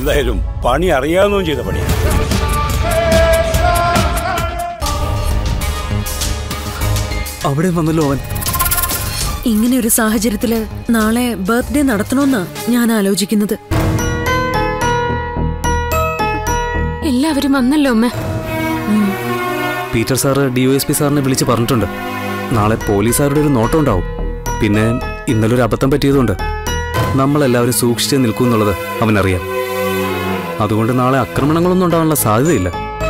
എന്തായാലും പണി അറിയാവുന്നതും ചെയ്ത പണിയാണ് അവിടെ വന്നല്ലോ അവൻ ഇങ്ങനെ ഒരു സാഹചര്യത്തില് നാളെ ബർത്ത്ഡേ നടത്തണമെന്നാ ഞാൻ ആലോചിക്കുന്നത് എല്ലാവരും വന്നല്ലോ അമ്മ Peter sir D O S P സാറിനെ വിളിച്ച് പറഞ്ഞിട്ടുണ്ട് നാളെ പോലീസുകാരുടെ ഒരു നോട്ടം ഉണ്ടാവും പിന്നെ ഇന്നലെ ഒരു അബദ്ധം പറ്റിയതുകൊണ്ട് നമ്മളെല്ലാവരും സൂക്ഷിച്ച് നിൽക്കും എന്നുള്ളത് അവനറിയാം അതുകൊണ്ട് നാളെ ആക്രമണങ്ങളൊന്നും ഉണ്ടാവാനുള്ള സാധ്യതയില്ല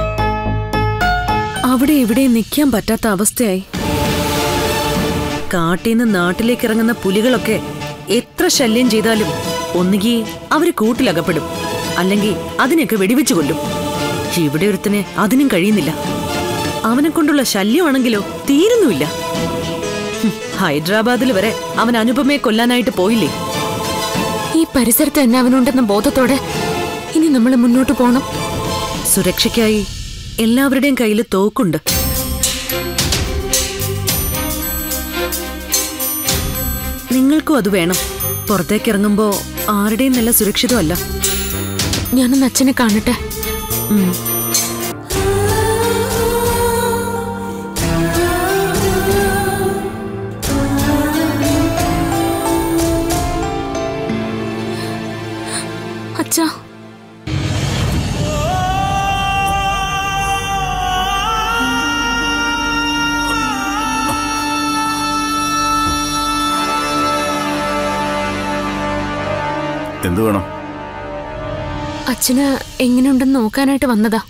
അവിടെ ഇവിടെ നിൽക്കാൻ പറ്റാത്ത അവസ്ഥയായി കാട്ടീന്ന് നാട്ടിലേക്ക് ഇറങ്ങുന്ന പുലികളൊക്കെ എത്ര ശല്യം ചെയ്താലും ഒന്നുകിൽ അവര് കൂട്ടിലകപ്പെടും അല്ലെങ്കിൽ അതിനെയൊക്കെ വെടിവെച്ചു കൊല്ലും ഇവിടെ ഒരുത്തനെ അതിനും കഴിയുന്നില്ല അവനെ കൊണ്ടുള്ള ശല്യമാണെങ്കിലോ തീരുന്നുമില്ല ഹും, ഹൈദരാബാദിൽ വരെ അവൻ അനുപമയെ കൊല്ലാനായിട്ട് പോയില്ലേ ഈ പരിസരത്ത് തന്നെ അവനുണ്ടെന്ന ബോധത്തോടെ ഇനി നമ്മൾ മുന്നോട്ട് പോകണം സുരക്ഷയ്ക്കായി എല്ലാവരുടെയും കയ്യിൽ തോക്കുണ്ട് നിങ്ങൾക്കും അത് വേണം പുറത്തേക്ക് ഇറങ്ങുമ്പോ ആരുടെയും നല്ല സുരക്ഷിതമല്ല ഞാനൊന്ന് അച്ഛനെ കാണട്ടെ ഉം. അച്ഛാ എന്തു വേണം അച്ഛന് എങ്ങനെയുണ്ടെന്ന് നോക്കാനായിട്ട് വന്നതാ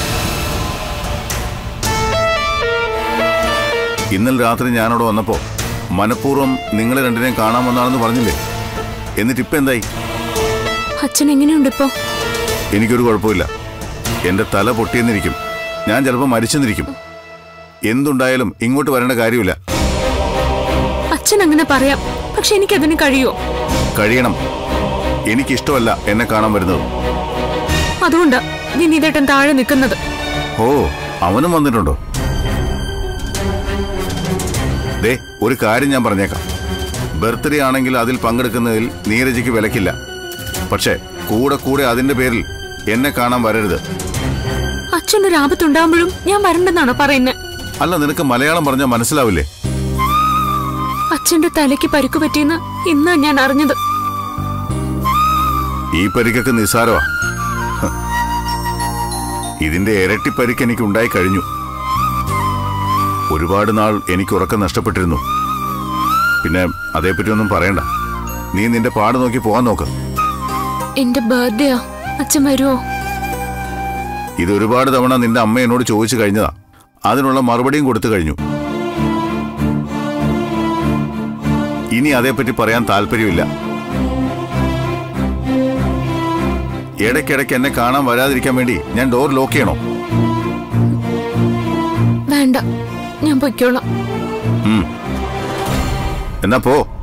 ഇന്നലെ രാത്രി ഞാനവിടെ വന്നപ്പോ മനഃപൂർവ്വം നിങ്ങളെ രണ്ടിനെയും കാണാൻ വന്നാണെന്ന് പറഞ്ഞില്ലേ എന്നിട്ട് ഇപ്പൊ എന്തായി അച്ഛൻ എങ്ങനെയുണ്ട് ഇപ്പോ എനിക്കൊരു കുഴപ്പമില്ല എന്റെ തല പൊട്ടിയെന്നിരിക്കും ഞാൻ ചിലപ്പോൾ മരിച്ചെന്നിരിക്കും എന്തുണ്ടായാലും ഇങ്ങോട്ട് വരേണ്ട കാര്യമില്ല അച്ഛൻ അങ്ങനെ പറയാം പക്ഷെ എനിക്കതിന് കഴിയോ കഴിയണം എനിക്കിഷ്ടമല്ല എന്നെ കാണാൻ വരുന്നത് അതുകൊണ്ടാ വിനീതേട്ടൻ താഴെ നിൽക്കുന്നത് ഓ അവനും വന്നിട്ടുണ്ടോ ദേ ഒരു കാര്യം ഞാൻ പറഞ്ഞേക്കാം ബർത്ത്ഡേ ആണെങ്കിൽ അതിൽ പങ്കെടുക്കുന്നതിൽ നീരജയ്ക്ക് വിലക്കില്ല പക്ഷേ കൂടെ കൂടെ അതിന്റെ പേരിൽ എന്നെ കാണാൻ വരരുത് അച്ഛനൊരു ആപത്തുണ്ടാകുമ്പോഴും ഞാൻ വരണ്ടെന്നാണോ പറയുന്നത് അല്ല നിനക്ക് മലയാളം പറഞ്ഞാൽ മനസ്സിലാവില്ലേ അച്ഛന്റെ തലയ്ക്ക് പരിക്ക് പറ്റിയെന്ന് ഇന്നാ ഞാൻ അറിഞ്ഞത് ഈ പരിക്കൊക്കെ നിസ്സാരമാ ഹ്. ഇതിന്റെ ഇരട്ടി പരിക്ക് എനിക്ക് ഉണ്ടായി കഴിഞ്ഞു ഒരുപാട് നാൾ എനിക്ക് ഉറക്കം നഷ്ടപ്പെട്ടിരുന്നു പിന്നെ അതേപ്പറ്റി ഒന്നും പറയണ്ട നീ നിന്റെ പാട് നോക്കി പോകാൻ നോക്ക് എന്റെ ബർത്ത്ഡേയാ അച്ഛൻ വരുമോ ഇത് ഒരുപാട് തവണ നിന്റെ അമ്മ എന്നോട് ചോദിച്ചു കഴിഞ്ഞതാ അതിനുള്ള മറുപടിയും കൊടുത്തു കഴിഞ്ഞു ഇനി അതേപ്പറ്റി പറയാൻ താല്പര്യമില്ല ഇടയ്ക്കിടയ്ക്ക് എന്നെ കാണാൻ വരാതിരിക്കാൻ വേണ്ടി ഞാൻ ഡോർ ലോക്ക് ചെയ്യണോ വേണ്ട ഞാൻ പൊയ്ക്കോളാം ഉം. എന്നാ പോ